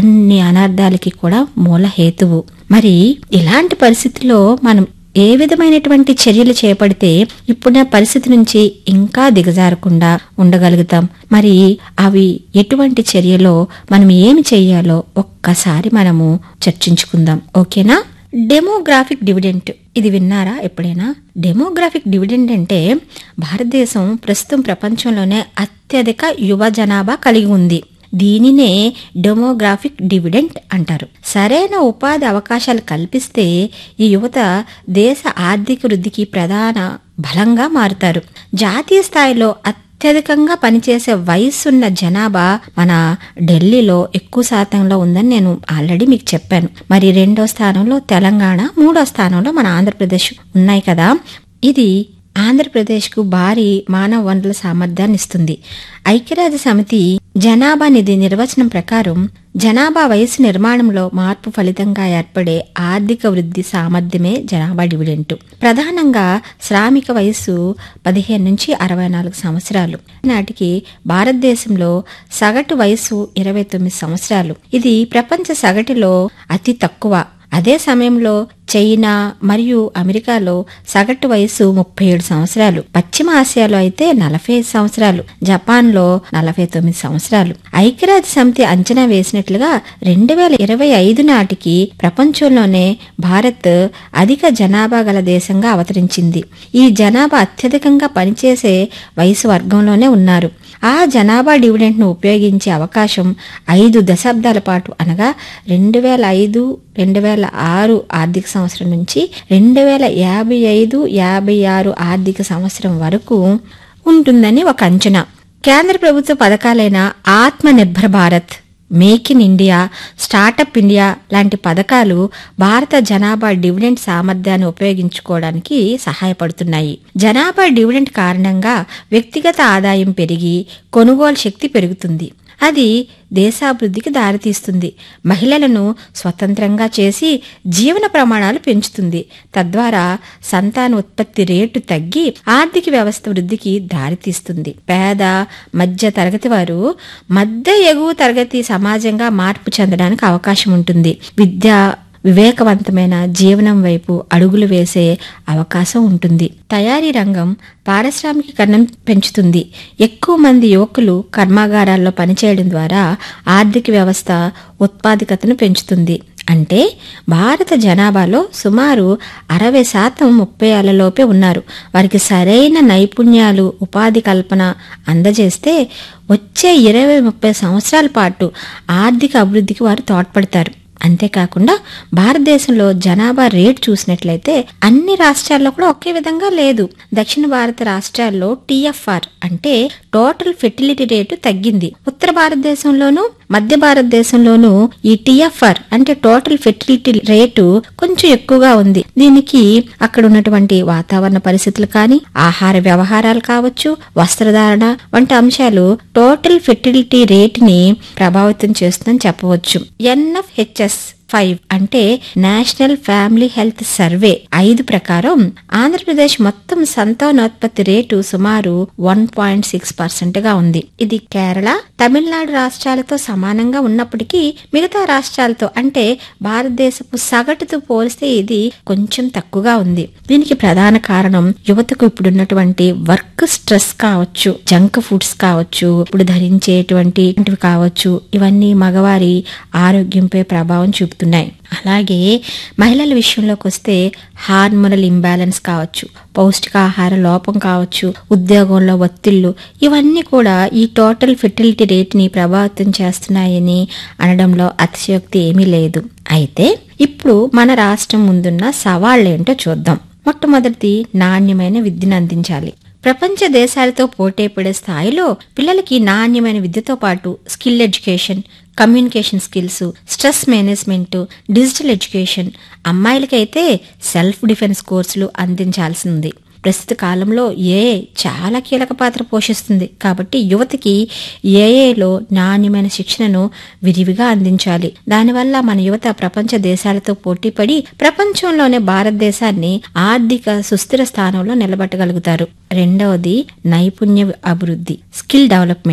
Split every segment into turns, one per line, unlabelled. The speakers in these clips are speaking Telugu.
అన్ని అనర్థాలకి కూడా మూల హేతువు మరి ఇలాంటి పరిస్థితుల్లో మనం ఏ విధమైనటువంటి చర్యలు చేపడితే ఇప్పుడున్న పరిస్థితి నుంచి ఇంకా దిగజారకుండా ఉండగలుగుతాం మరి అవి ఎటువంటి చర్యలో మనం ఏమి చెయ్యాలో ఒక్కసారి మనము చర్చించుకుందాం ఓకేనా డెమోగ్రాఫిక్ డివిడెంట్ ఇది విన్నారా ఎప్పుడైనా డెమోగ్రాఫిక్ డివిడెంట్ అంటే భారతదేశం ప్రస్తుతం ప్రపంచంలోనే అత్యధిక యువ జనాభా కలిగి ఉంది దీనినే డెమోగ్రాఫిక్ డివిడెంట్ అంటారు సరైన ఉపాధి అవకాశాలు కల్పిస్తే ఈ యువత దేశ ఆర్థిక వృద్ధికి ప్రధాన బలంగా మారుతారు జాతీయ స్థాయిలో అత్యధికంగా పనిచేసే వయసున్న జనాభా మన ఢిల్లీలో ఎక్కువ శాతంలో ఉందని నేను ఆల్రెడీ మీకు చెప్పాను మరి రెండో స్థానంలో తెలంగాణ మూడో స్థానంలో మన ఆంధ్రప్రదేశ్ ఉన్నాయి కదా ఇది ఆంధ్రప్రదేశ్కు భారీ మానవ వనరుల సామర్థ్యాన్ని ఇస్తుంది ఐక్యరాజ్య సమితి జనాభా నిధి నిర్వచనం ప్రకారం జనాభా వయసు నిర్మాణంలో మార్పు ఫలితంగా ఏర్పడే ఆర్థిక వృద్ధి సామర్థ్యమే జనాభా డివిడెంట్ ప్రధానంగా శ్రామిక వయసు పదిహేను నుంచి అరవై నాలుగు సంవత్సరాలు నాటికి భారతదేశంలో సగటు వయసు ఇరవై తొమ్మిది సంవత్సరాలు ఇది ప్రపంచ సగటులో అతి తక్కువ అదే సమయంలో చైనా మరియు అమెరికాలో సగటు వయసు ముప్పై ఏడు సంవత్సరాలు పశ్చిమ ఆసియాలో అయితే నలభై ఐదు సంవత్సరాలు జపాన్లో నలభై తొమ్మిది సంవత్సరాలు ఐక్యరాజ్య సమితి అంచనా వేసినట్లుగా రెండు వేల ఇరవై ఐదు నాటికి ప్రపంచంలోనే భారత్ అధిక జనాభా గల దేశంగా అవతరించింది ఈ జనాభా అత్యధికంగా పనిచేసే వయసు వర్గంలోనే ఉన్నారు ఆ జనాభా డివిడెంట్ను ఉపయోగించే అవకాశం ఐదు దశాబ్దాల పాటు అనగా రెండు వేల ఐదు రెండు వేల ఆరు ఆర్థిక సంవత్సరం నుంచి రెండు వేల యాభై ఐదు యాభై ఆరు ఆర్థిక సంవత్సరం వరకు ఉంటుందని ఒక అంచనా కేంద్ర ప్రభుత్వ పథకాలైన Atma Nirbhar Bharat make in India startup India లాంటి పథకాలు భారత జనాభా డివిడెంట్ సామర్థ్యాన్ని ఉపయోగించుకోవడానికి సహాయపడుతున్నాయి జనాభా డివిడెంట్ కారణంగా వ్యక్తిగత ఆదాయం పెరిగి కొనుగోలు శక్తి పెరుగుతుంది అది దేశాభివృద్ధికి దారితీస్తుంది మహిళలను స్వతంత్రంగా చేసి జీవన ప్రమాణాలు పెంచుతుంది తద్వారా సంతాన ఉత్పత్తి రేటు తగ్గి ఆర్థిక వ్యవస్థ వృద్ధికి దారితీస్తుంది పేద మధ్య తరగతి వారు మధ్య ఎగువ తరగతి సమాజంగా మార్పు చెందడానికి అవకాశం ఉంటుంది విద్య వివేకవంతమైన జీవనం వైపు అడుగులు వేసే అవకాశం ఉంటుంది తయారీ రంగం పారిశ్రామికీకరణం పెంచుతుంది ఎక్కువ మంది యువకులు కర్మాగారాల్లో పనిచేయడం ద్వారా ఆర్థిక వ్యవస్థ ఉత్పాదకతను పెంచుతుంది అంటే భారత జనాభాలో సుమారు అరవై శాతం ముప్పై ఏళ్లలోపే ఉన్నారు వారికి సరైన నైపుణ్యాలు ఉపాధి కల్పన అందజేస్తే వచ్చే ఇరవై ముప్పై సంవత్సరాల పాటు ఆర్థిక అభివృద్ధికి వారు తోడ్పడతారు అంతేకాకుండా భారతదేశంలో జనాభా రేట్ చూసినట్లయితే అన్ని రాష్ట్రాల్లో కూడా ఒకే విధంగా లేదు దక్షిణ భారత రాష్ట్రాల్లో టీఎఫ్ఆర్ అంటే టోటల్ ఫెర్టిలిటీ రేటు తగ్గింది ఉత్తర భారతదేశంలోనూ మధ్య భారతదేశంలోనూ ఈ టీఎఫ్ఆర్ అంటే టోటల్ ఫెర్టిలిటీ రేటు కొంచెం ఎక్కువగా ఉంది దీనికి అక్కడ ఉన్నటువంటి వాతావరణ పరిస్థితులు కానీ ఆహార వ్యవహారాలు కావచ్చు వస్త్రధారణ వంటి అంశాలు టోటల్ ఫెర్టిలిటీ రేటుని ప్రభావితం చేస్తుందని చెప్పవచ్చు ఎన్ఎఫ్హెచ్ఎస్ ఫైవ్ అంటే నేషనల్ ఫ్యామిలీ హెల్త్ సర్వే ఐదు ప్రకారం ఆంధ్రప్రదేశ్ మొత్తం సంతానోత్పత్తి రేటు సుమారు వన్ పాయింట్ సిక్స్ పర్సెంట్ గా ఉంది ఇది కేరళ తమిళనాడు రాష్ట్రాలతో సమానంగా ఉన్నప్పటికీ మిగతా రాష్ట్రాలతో అంటే భారతదేశపు సగటుతో పోలిస్తే ఇది కొంచెం తక్కువగా ఉంది దీనికి ప్రధాన కారణం యువతకు ఇప్పుడున్నటువంటి వర్క్ స్ట్రెస్ కావచ్చు జంక్ ఫుడ్స్ కావచ్చు ఇప్పుడు ధరించేటువంటి కావచ్చు ఇవన్నీ మగవారి ఆరోగ్యంపై ప్రభావం చూపుతున్నాయి అలాగే మహిళల విషయంలోకి వస్తే హార్మోనల్ ఇంబ్యాలెన్స్ కావచ్చు పౌష్టికాహార లోపం కావచ్చు ఉద్యోగంలో ఒత్తిళ్లు ఇవన్నీ కూడా ఈ టోటల్ ఫెర్టిలిటీ రేట్ని ప్రభావితం చేస్తున్నాయని అనడంలో అతిశయోక్తి ఏమీ లేదు అయితే ఇప్పుడు మన రాష్ట్రం ముందున్న సవాళ్ళేంటో చూద్దాం మొట్టమొదటిది నాణ్యమైన విద్యను అందించాలి ప్రపంచ దేశాలతో పోటీపడే స్థాయిలో పిల్లలకి నాణ్యమైన విద్యతో పాటు skill education communication skills stress management digital education అమ్మాయిలకైతే సెల్ఫ్ డిఫెన్స్ కోర్సులు అందించాల్సింది ప్రస్తుత కాలంలో ఏఏ చాలా కీలక పాత్ర పోషిస్తుంది కాబట్టి యువతకి ఏఏలో నాణ్యమైన శిక్షణను విరివిగా అందించాలి దానివల్ల మన యువత ప్రపంచ దేశాలతో పోటీపడి ప్రపంచంలోనే భారతదేశాన్ని ఆర్థిక సుస్థిర స్థానంలో నిలబెట్టగలుగుతారు రెండవది నైపుణ్య అభివృద్ధి స్కిల్ డెవలప్మెంట్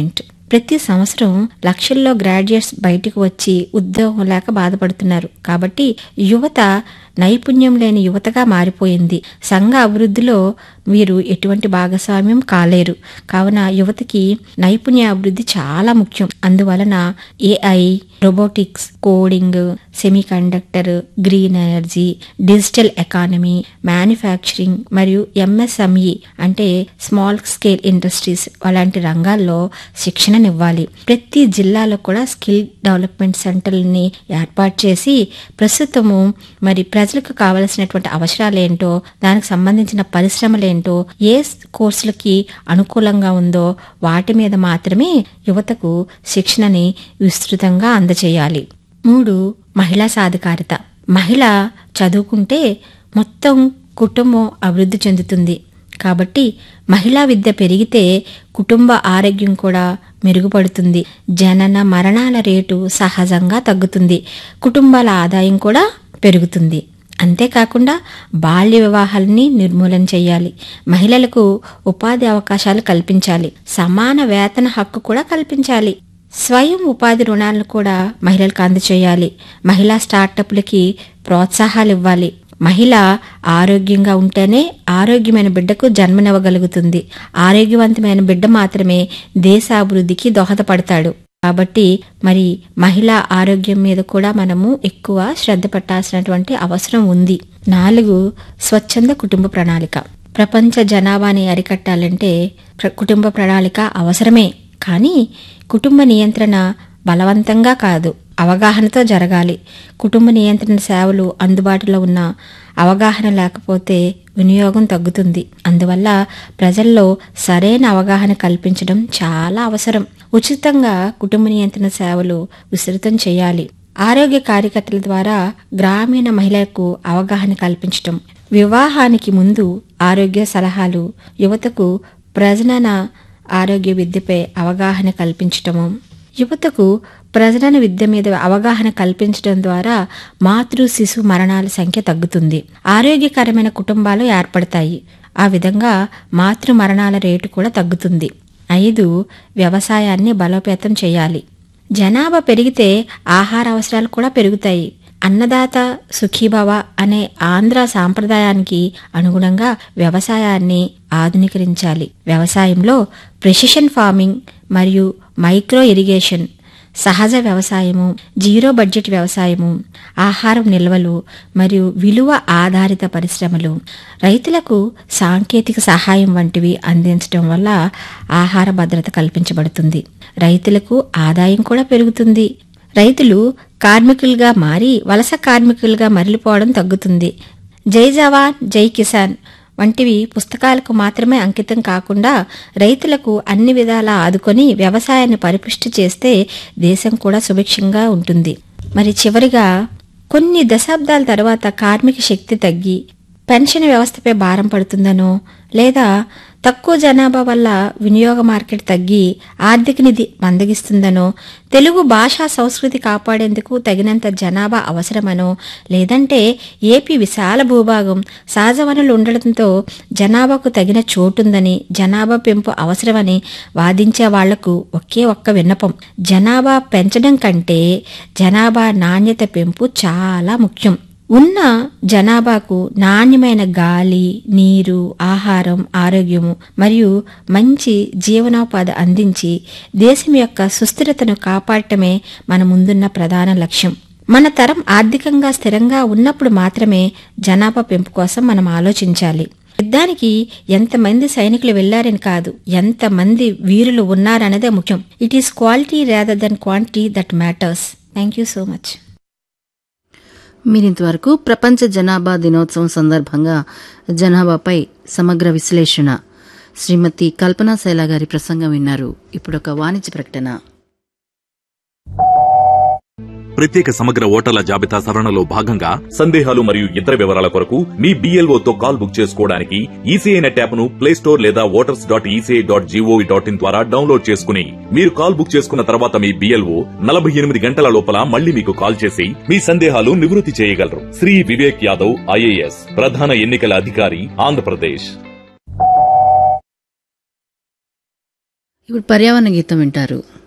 ప్రతి సంవత్సరం లక్షల్లో గ్రాడ్యుయేట్స్ బయటకు వచ్చి ఉద్యోగం లేక బాధపడుతున్నారు కాబట్టి యువత నైపుణ్యం లేని యువతగా మారిపోయింది సంఘ అభివృద్ధిలో వీరు ఎటువంటి భాగస్వామ్యం కాలేరు కావున యువతకి నైపుణ్య అభివృద్ధి చాలా ముఖ్యం అందువలన AI robotics coding semi conductor green energy digital economy manufacturing మరియు ఎంఎస్ఎంఈ అంటే స్మాల్ స్కేల్ ఇండస్ట్రీస్ అలాంటి రంగాల్లో శిక్షణనివ్వాలి ప్రతి జిల్లాలో కూడా స్కిల్ డెవలప్మెంట్ సెంటర్లని ఏర్పాటు చేసి ప్రస్తుతము మరి ప్రజలకు కావలసినటువంటి అవసరాలు ఏంటో దానికి సంబంధించిన పరిశ్రమలేంటో ఏ కోర్సులకి అనుకూలంగా ఉందో వాటి మీద మాత్రమే యువతకు శిక్షణని విస్తృతంగా అందచేయాలి మూడు మహిళా సాధికారిత మహిళ చదువుకుంటే మొత్తం కుటుంబం అభివృద్ధి చెందుతుంది కాబట్టి మహిళా విద్య పెరిగితే కుటుంబ ఆరోగ్యం కూడా మెరుగుపడుతుంది జనన మరణాల రేటు సహజంగా తగ్గుతుంది కుటుంబాల ఆదాయం కూడా పెరుగుతుంది అంతేకాకుండా బాల్య వివాహాలని నిర్మూలన చేయాలి మహిళలకు ఉపాధి అవకాశాలు కల్పించాలి సమాన వేతన హక్కు కూడా కల్పించాలి స్వయం ఉపాధి రుణాలను కూడా మహిళలకు అందచేయాలి మహిళా స్టార్టప్లకి ప్రోత్సాహాలు ఇవ్వాలి మహిళ ఆరోగ్యంగా ఉంటేనే ఆరోగ్యమైన బిడ్డకు జన్మనివ్వగలుగుతుంది ఆరోగ్యవంతమైన బిడ్డ మాత్రమే దేశాభివృద్ధికి దోహదపడతాడు కాబట్టి మరి మహిళా ఆరోగ్యం మీద కూడా మనము ఎక్కువ శ్రద్ధ పెట్టాల్సినటువంటి అవసరం ఉంది నాలుగు స్వచ్ఛంద కుటుంబ ప్రణాళిక ప్రపంచ జనాభాని అరికట్టాలంటే ప్ర- కుటుంబ ప్రణాళిక అవసరమే కానీ కుటుంబ నియంత్రణ బలవంతంగా కాదు అవగాహనతో జరగాలి కుటుంబ నియంత్రణ సేవలు అందుబాటులో ఉన్న అవగాహన లేకపోతే వినియోగం తగ్గుతుంది అందువల్ల ప్రజల్లో సరైన అవగాహన కల్పించడం చాలా అవసరం ఉచితంగా కుటుంబ నియంత్రణ సేవలు విస్తృతం చేయాలి ఆరోగ్య కార్యకర్తల ద్వారా గ్రామీణ మహిళలకు అవగాహన కల్పించటం వివాహానికి ముందు ఆరోగ్య సలహాలు యువతకు ప్రజనన ఆరోగ్య విద్యపై అవగాహన కల్పించటము యువతకు ప్రజనన విద్య మీద అవగాహన కల్పించడం ద్వారా మాతృ శిశు మరణాల సంఖ్య తగ్గుతుంది ఆరోగ్యకరమైన కుటుంబాలు ఏర్పడతాయి ఆ విధంగా మాతృ మరణాల రేటు కూడా తగ్గుతుంది ఐదు వ్యవసాయాన్ని బలోపేతం చేయాలి జనాభా పెరిగితే ఆహార అవసరాలు కూడా పెరుగుతాయి అన్నదాత సుఖీభవ అనే ఆంధ్ర సాంప్రదాయానికి అనుగుణంగా వ్యవసాయాన్ని ఆధునీకరించాలి వ్యవసాయంలో ప్రెసిషన్ ఫార్మింగ్ మరియు మైక్రో ఇరిగేషన్ సహజ వ్యవసాయము జీరో బడ్జెట్ వ్యవసాయము ఆహారం నిల్వలు మరియు విలువ ఆధారిత పరిశ్రమలు రైతులకు సాంకేతిక సహాయం వంటివి అందించడం వల్ల ఆహార భద్రత కల్పించబడుతుంది రైతులకు ఆదాయం కూడా పెరుగుతుంది రైతులు కార్మికులుగా మారి వలస కార్మికులుగా మరలిపోవడం తగ్గుతుంది జై జవాన్ జై కిసాన్ వంటివి పుస్తకాలకు మాత్రమే అంకితం కాకుండా రైతులకు అన్ని విధాలా ఆదుకొని వ్యవసాయాన్ని పరిపుష్టి చేస్తే దేశం కూడా సుభిక్షంగా ఉంటుంది మరి చివరిగా కొన్ని దశాబ్దాల తర్వాత కార్మిక శక్తి తగ్గి పెన్షన్ వ్యవస్థపై భారం పడుతుందనో లేదా తక్కువ జనాభా వల్ల వినియోగ మార్కెట్ తగ్గి ఆర్థిక నిధి మందగిస్తుందనో తెలుగు భాషా సంస్కృతి కాపాడేందుకు తగినంత జనాభా అవసరమనో లేదంటే ఏపీ విశాల భూభాగం సహజ వనరులు ఉండడంతో జనాభాకు తగిన చోటుందని జనాభా పెంపు అవసరమని వాదించే వాళ్లకు ఒకే ఒక్క విన్నపం జనాభా పెంచడం కంటే జనాభా నాణ్యత పెంపు చాలా ముఖ్యం ఉన్న జనాభాకు నాణ్యమైన గాలి నీరు ఆహారం ఆరోగ్యము మరియు మంచి జీవనోపాధి అందించి దేశం యొక్క సుస్థిరతను కాపాడటమే మన ముందున్న ప్రధాన లక్ష్యం మన తరం ఆర్థికంగా స్థిరంగా ఉన్నప్పుడు మాత్రమే జనాభా పెంపు కోసం మనం ఆలోచించాలి యుద్ధానికి ఎంతమంది సైనికులు వెళ్లారని కాదు ఎంతమంది వీరులు ఉన్నారన్నదే ముఖ్యం it is quality rather than quantity that matters thank you so much
మీరింతవరకు ప్రపంచ జనాభా దినోత్సవం సందర్భంగా జనాభాపై సమగ్ర విశ్లేషణ శ్రీమతి కల్పనా శైలా గారి ప్రసంగం విన్నారు ఇప్పుడొక వాణిజ్య ప్రకటన
ప్రత్యేక సమగ్ర ఓటర్ల జాబితా సవరణలో భాగంగా సందేహాలు మరియు ఇతర వివరాల కొరకు మీ BLO తో కాల్ బుక్ చేసుకోవడానికి ఈసీఐ నెట్ యాప్ ను ప్లే స్టోర్ లేదా voters dot ECI dot gov dot in ద్వారా డౌన్లోడ్ చేసుకుని మీరు కాల్ బుక్ చేసుకున్న తర్వాత మీ బిఎల్ఓ నలభై ఎనిమిది గంటల లోపల మళ్ళీ మీకు కాల్ చేసి మీ సందేహాలు నివృత్తి చేయగలరు శ్రీ వివేక్ యాదవ్ ఐఏఎస్ ప్రధాన ఎన్నికల అధికారి ఆంధ్రప్రదేశ్
ఇప్పుడు పర్యావరణ గీతం వింటారు